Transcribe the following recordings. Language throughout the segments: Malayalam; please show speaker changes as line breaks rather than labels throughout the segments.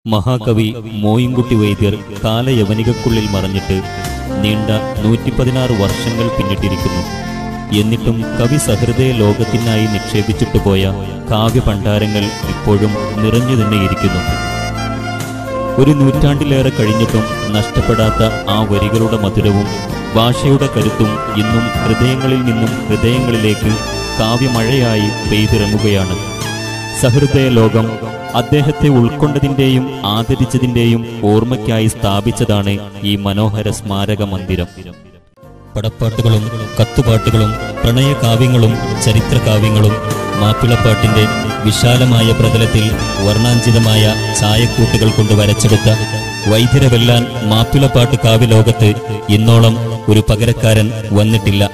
മഹാകവി മോയിൻകുട്ടി വൈദ്യർ കാലയവനികക്കുള്ളിൽ മറഞ്ഞിട്ട് നീണ്ട നൂറ്റിപ്പതിനാറ് വർഷങ്ങൾ പിന്നിട്ടിരിക്കുന്നു എന്നിട്ടും കവി സഹൃദയ ലോകത്തിനായി നിക്ഷേപിച്ചിട്ട് പോയ കാവ്യഭണ്ഡാരങ്ങൾ ഇപ്പോഴും നിറഞ്ഞു തന്നെയിരിക്കുന്നു ഒരു നൂറ്റാണ്ടിലേറെ കഴിഞ്ഞിട്ടും നഷ്ടപ്പെടാത്ത ആ വരികളുടെ മധുരവും ഭാഷയുടെ കരുത്തും ഇന്നും ഹൃദയങ്ങളിൽ നിന്നും ഹൃദയങ്ങളിലേക്ക് കാവ്യമഴയായി പെയ്തിറങ്ങുകയാണ് സഹൃദയ ലോകം അദ്ദേഹത്തെ ഉൾക്കൊണ്ടതിന്റെയും ആദരിച്ചതിന്റെയും ഓർമ്മയ്ക്കായി സ്ഥാപിച്ചതാണ് ഈ മനോഹര സ്മാരക മന്ദിരം പടപ്പാട്ടുകളും കത്തുപാട്ടുകളും പ്രണയകാവ്യങ്ങളും ചരിത്രകാവ്യങ്ങളും മാപ്പിളപ്പാട്ടിന്റെ വിശാലമായ പ്രതലത്തിൽ വർണ്ണാഞ്ചിതമായ ചായക്കൂട്ടുകൾ കൊണ്ട് വരച്ചെടുത്ത വൈദ്യരവെല്ലാൻ മാപ്പിളപ്പാട്ട് കാവ്യലോകത്ത് ഇന്നോളം ഒരു പകരക്കാരൻ വന്നിട്ടില്ല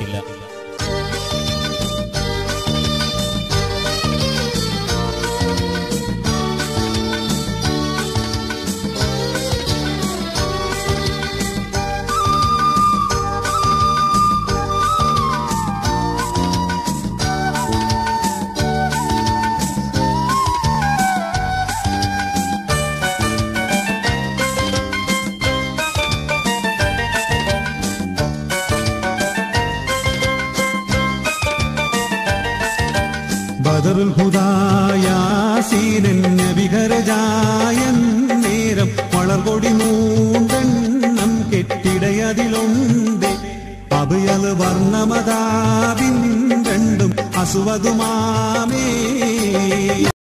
ബദറുൽ ഹുദായാസീനൻ നബികരജായൻ നേരം വളർകൊടി മൂണ്ടെണ്ണം കെട്ടിടയതിലുണ്ട് അഭയല് വർണ്ണമതാവിൻ രണ്ടും അസുവതുമാമേ